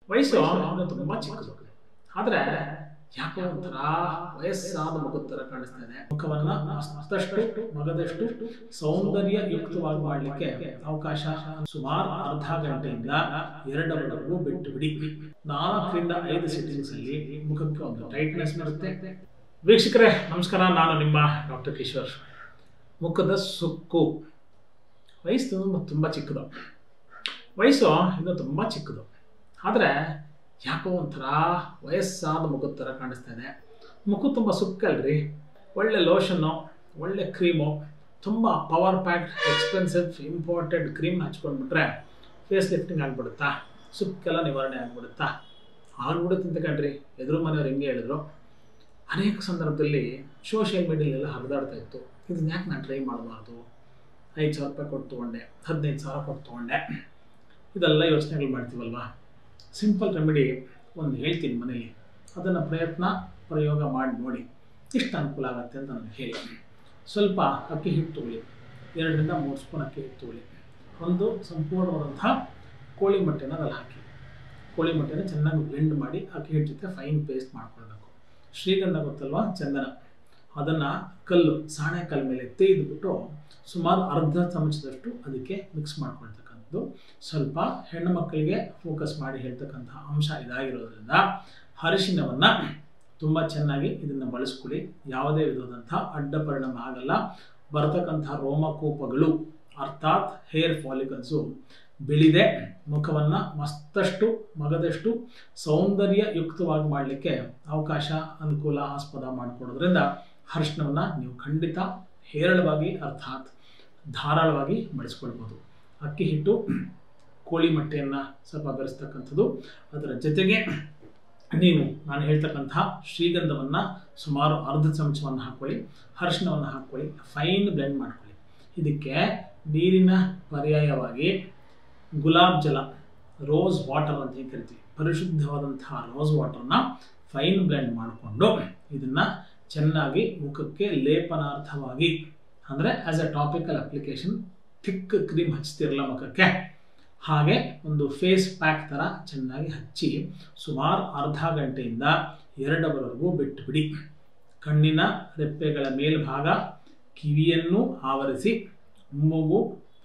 ವಯಸ್ಸು ಇನ್ನೂ ತುಂಬ ಚಿಕ್ಕದು ಆದರೆ ಯಾಕೋ ಒಂಥರ ವಯಸ್ಸಾದ ಮುಖದ ಥರ ಕಾಣಿಸ್ತಾ ಇದೆ ಮುಖವನ್ನ ಮತ್ತಷ್ಟು ಮಗದಷ್ಟು ಸೌಂದರ್ಯ ಯುಕ್ತವಾಗಿ ಮಾಡಲಿಕ್ಕೆ ಅವಕಾಶ ಸುಮಾರು ಅರ್ಧ ಗಂಟೆಯಿಂದ ಎರಡರವರೆಗೂ ಬಿಟ್ಟು ಬಿಡಿ ನಾಲ್ಕರಿಂದ ಐದು ಸಿಟ್ಟಿಂಗ್ಸ್ ಅಲ್ಲಿ ಮುಖಕ್ಕೆ ಒಂದು ಟೈಟ್ನೆಸ್ ಬರುತ್ತೆ ವೀಕ್ಷಕರೇ ನಮಸ್ಕಾರ ನಾನು ನಿಮ್ಮ ಡಾಕ್ಟರ್ ಕಿಶೋರ್ ಮುಖದ ಸುಕ್ಕು ವಯಸ್ಸು ತುಂಬ ಚಿಕ್ಕದು ವಯಸ್ಸು ಇದು ತುಂಬ ಚಿಕ್ಕದು ಆದರೆ ಯಾಕೋ ಒಂಥರ ವಯಸ್ಸಾದ ಮುಖದ ಥರ ಕಾಣಿಸ್ತಾ ಇದೆ ಮುಖ ತುಂಬ ಸುಕ್ಕಲ್ರಿ ಒಳ್ಳೆ ಲೋಷನ್ನು ಒಳ್ಳೆ ಕ್ರೀಮು ತುಂಬ power packed expensive important cream ಹಚ್ಕೊಂಡ್ಬಿಟ್ರೆ ಫೇಸ್ ಲಿಫ್ಟಿಂಗ್ ಆಗಿಬಿಡುತ್ತಾ ಸುಕ್ಕೆಲ್ಲ ನಿವಾರಣೆ ಆಗಿಬಿಡುತ್ತಾ ಆಗ್ಬಿಡುತ್ತೆ ಅಂತ ಕಣ್ರಿ ಎದುರು ಮನೆಯವ್ರು ಹೆಂಗೆ ಹೇಳಿದ್ರು ಅನೇಕ ಸಂದರ್ಭದಲ್ಲಿ ಸೋಷಿಯಲ್ ಮೀಡಿಯಲ್ಲೆಲ್ಲ ಹರಿದಾಡ್ತಾ ಇತ್ತು ಇದನ್ನ ಯಾಕೆ ನಾನು ಟ್ರೈ ಮಾಡಬಾರ್ದು ಐದು ಸಾವಿರ ರೂಪಾಯಿ ಕೊಟ್ಟು ತೊಗೊಂಡೆ ಹದಿನೈದು ಸಾವಿರ ಕೊಟ್ಟು ತೊಗೊಂಡೆ ಇದೆಲ್ಲ ಯೋಚನೆಗಳು ಮಾಡ್ತೀವಲ್ವಾ ಸಿಂಪಲ್ ರೆಮಿಡಿ ಒಂದು ಹೇಳ್ತೀನಿ ಮನೇಲಿ ಅದನ್ನು ಪ್ರಯತ್ನ ಪ್ರಯೋಗ ಮಾಡಿ ನೋಡಿ ಇಷ್ಟು ಅನುಕೂಲ ಆಗುತ್ತೆ ಅಂತ ನನಗೆ ಹೇಳಿ ಸ್ವಲ್ಪ ಅಕ್ಕಿ ಹಿಟ್ಟು ತೊಗೊಳ್ಳಿ ಎರಡರಿಂದ ಮೂರು ಸ್ಪೂನ್ ಅಕ್ಕಿ ಹಿಟ್ಟು ತೊಗೊಳ್ಳಿ ಒಂದು ಸಂಪೂರ್ಣವಾದಂಥ ಕೋಳಿ ಮೊಟ್ಟೆನ ಅದ್ರಲ್ಲಿ ಹಾಕಿ ಕೋಳಿ ಮೊಟ್ಟೆನ ಚೆನ್ನಾಗಿ ಬ್ಲೆಂಡ್ ಮಾಡಿ ಅಕ್ಕಿ ಹಿಟ್ಟು ಜೊತೆ ಫೈನ್ ಪೇಸ್ಟ್ ಮಾಡ್ಕೊಳ್ಬೇಕು ಶ್ರೀಗಂಧ ಗೊತ್ತಲ್ವಾ ಚಂದನ ಅದನ್ನು ಕಲ್ಲು ಸಾಣೆ ಕಲ್ಲು ಮೇಲೆ ತೆಗೆದುಬಿಟ್ಟು ಸುಮಾರು ಅರ್ಧ ಚಮಚದಷ್ಟು ಅದಕ್ಕೆ ಮಿಕ್ಸ್ ಮಾಡ್ಕೊಳ್ತಕ್ಕಂಥದ್ದು ಸ್ವಲ್ಪ ಹೆಣ್ಣು ಮಕ್ಕಳಿಗೆ ಫೋಕಸ್ ಮಾಡಿ ಹೇಳ್ತಕ್ಕಂಥ ಅಂಶ ಇದಾಗಿರೋದ್ರಿಂದ ಅರಿಶಿನವನ್ನು ತುಂಬ ಚೆನ್ನಾಗಿ ಇದನ್ನು ಬಳಸ್ಕೊಳ್ಳಿ ಯಾವುದೇ ವಿಧವಾದಂಥ ಅಡ್ಡ ಪರಿಣಾಮ ಆಗಲ್ಲ ಬರ್ತಕ್ಕಂಥ ರೋಮಕೂಪಗಳು ಅರ್ಥಾತ್ ಹೇರ್ ಫಾಲಿಕಲ್ಸು ಬೆಳೆದೆ ಮುಖವನ್ನು ಮತ್ತಷ್ಟು ಮಗದಷ್ಟು ಸೌಂದರ್ಯ ಯುಕ್ತವಾಗಿ ಮಾಡಲಿಕ್ಕೆ ಅವಕಾಶ ಅನುಕೂಲ ಆಸ್ಪದ ಮಾಡಿಕೊಡೋದ್ರಿಂದ ಅರಿಶಿನವನ್ನು ನೀವು ಖಂಡಿತ ಹೇರಳವಾಗಿ ಅರ್ಥಾತ್ ಧಾರಾಳವಾಗಿ ಬಳಸ್ಕೊಳ್ಬೋದು ಅಕ್ಕಿ ಹಿಟ್ಟು ಕೋಳಿ ಮೊಟ್ಟೆಯನ್ನು ಸ್ವಲ್ಪ ಬೆರೆಸ್ತಕ್ಕಂಥದ್ದು ಅದರ ಜೊತೆಗೆ ನೀವು ನಾನು ಹೇಳ್ತಕ್ಕಂಥ ಶ್ರೀಗಂಧವನ್ನು ಸುಮಾರು ಅರ್ಧ ಚಮಚವನ್ನು ಹಾಕ್ಕೊಳ್ಳಿ ಅರಿಶಿನವನ್ನು ಹಾಕ್ಕೊಳ್ಳಿ ಫೈನ್ ಬ್ಲೆಂಡ್ ಮಾಡ್ಕೊಳ್ಳಿ ಇದಕ್ಕೆ ನೀರಿನ ಪರ್ಯಾಯವಾಗಿ ಗುಲಾಬ್ ಜಲ ರೋಸ್ ವಾಟರ್ ಅಂತ ಹೇಳಿ ಕರಿತೀವಿ ಪರಿಶುದ್ಧವಾದಂತಹ ರೋಸ್ ವಾಟರ್ನ ಫೈನ್ ಬ್ಲೆಂಡ್ ಮಾಡಿಕೊಂಡು ಇದನ್ನು ಚೆನ್ನಾಗಿ ಮುಖಕ್ಕೆ ಲೇಪನಾರ್ಥವಾಗಿ ಅಂದರೆ as a topical application thick cream ಹಚ್ತಿರಲ್ಲ ಮುಖಕ್ಕೆ ಹಾಗೆ ಒಂದು ಫೇಸ್ ಪ್ಯಾಕ್ ಥರ ಚೆನ್ನಾಗಿ ಹಚ್ಚಿ ಸುಮಾರು ಅರ್ಧ ಗಂಟೆಯಿಂದ ಎರಡವರೆಗೂ ಬಿಟ್ಟುಬಿಡಿ ಕಣ್ಣಿನ ರೆಪ್ಪೆಗಳ ಮೇಲ್ಭಾಗ ಕಿವಿಯನ್ನು ಆವರಿಸಿ ಮೂಗು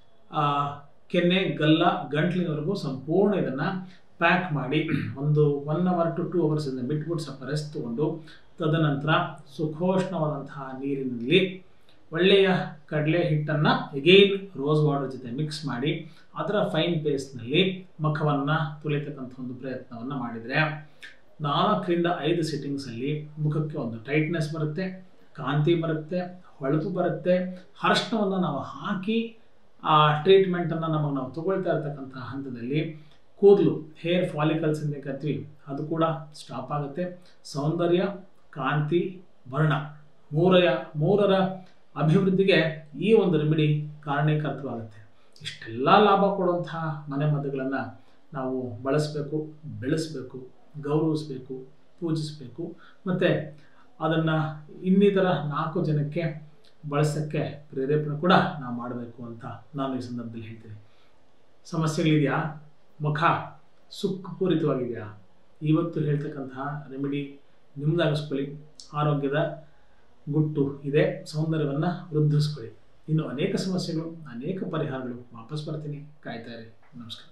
ಕೆನ್ನೆ ಗಲ್ಲ ಗಂಟ್ಲಿನವರೆಗೂ ಸಂಪೂರ್ಣ ಇದನ್ನು ಪ್ಯಾಕ್ ಮಾಡಿ ಒಂದು ಒನ್ ಅವರ್ ಟು ಟೂ ಅವರ್ಸಿಂದ ಬಿಟ್ಬಿಟ್ಟು ಸ್ವಲ್ಪ ರೆಸ್ಟ್ ತಗೊಂಡು ತದನಂತರ ಸುಖೋಷ್ಣವಾದಂತಹ ನೀರಿನಲ್ಲಿ ಒಳ್ಳೆಯ ಕಡಲೆ ಹಿಟ್ಟನ್ನು ಎಗೈನ್ ರೋಸ್ ವಾಟರ್ ಜೊತೆ ಮಿಕ್ಸ್ ಮಾಡಿ ಅದರ ಫೈನ್ ಪೇಸ್ಟ್ನಲ್ಲಿ ಮುಖವನ್ನು ತುಳಿತಕ್ಕಂಥ ಒಂದು ಪ್ರಯತ್ನವನ್ನು ಮಾಡಿದರೆ ನಾಲ್ಕರಿಂದ ಐದು ಸಿಟ್ಟಿಂಗ್ಸಲ್ಲಿ ಮುಖಕ್ಕೆ ಒಂದು ಟೈಟ್ನೆಸ್ ಬರುತ್ತೆ ಕಾಂತಿ ಬರುತ್ತೆ ಹೊಳಪು ಬರುತ್ತೆ ಅರ್ಶನವನ್ನು ನಾವು ಹಾಕಿ ಆ ಟ್ರೀಟ್ಮೆಂಟನ್ನು ನಮಗೆ ನಾವು ತಗೊಳ್ತಾ ಇರ್ತಕ್ಕಂಥ ಹಂತದಲ್ಲಿ ಕೂದಲು ಹೇರ್ ಫಾಲಿಕಲ್ಸ್ ಅಂತ ಕರಿತೀವಿ ಅದು ಕೂಡ ಸ್ಟಾಪ್ ಆಗುತ್ತೆ ಸೌಂದರ್ಯ ಕಾಂತಿ ವರ್ಣ ಮೂರಯ ಮೂರರ ಅಭಿವೃದ್ಧಿಗೆ ಈ ಒಂದು ರೆಮಿಡಿ ಕಾರಣೀಕರ್ತವಾಗುತ್ತೆ ಇಷ್ಟೆಲ್ಲ ಲಾಭ ಕೊಡುವಂತಹ ಮನೆ ಮದ್ದುಗಳನ್ನು ನಾವು ಬಳಸಬೇಕು ಬೆಳೆಸಬೇಕು ಗೌರವಿಸಬೇಕು ಪೂಜಿಸಬೇಕು ಮತ್ತು ಅದನ್ನು ಇನ್ನಿತರ ನಾಲ್ಕು ಜನಕ್ಕೆ ಬಳಸೋಕ್ಕೆ ಪ್ರೇರೇಪಣೆ ಕೂಡ ನಾವು ಮಾಡಬೇಕು ಅಂತ ನಾನು ಈ ಸಂದರ್ಭದಲ್ಲಿ ಹೇಳ್ತೀನಿ ಸಮಸ್ಯೆಗಳಿದೆಯಾ ಮುಖ ಸುಖಪೂರಿತವಾಗಿದೆಯಾ ಇವತ್ತು ಹೇಳ್ತಕ್ಕಂತಹ ರೆಮಿಡಿ ನಿಮ್ಮದಾಗಿಸ್ಕೊಳ್ಳಿ ಆರೋಗ್ಯದ ಗುಟ್ಟು ಇದೆ ಸೌಂದರ್ಯವನ್ನು ವೃದ್ಧಿಸ್ಕೊಳ್ಳಿ ಇನ್ನು ಅನೇಕ ಸಮಸ್ಯೆಗಳು ಅನೇಕ ಪರಿಹಾರಗಳು ವಾಪಸ್ ಬರ್ತೀನಿ ಕಾಯ್ತಾ ಇರಿ ನಮಸ್ಕಾರ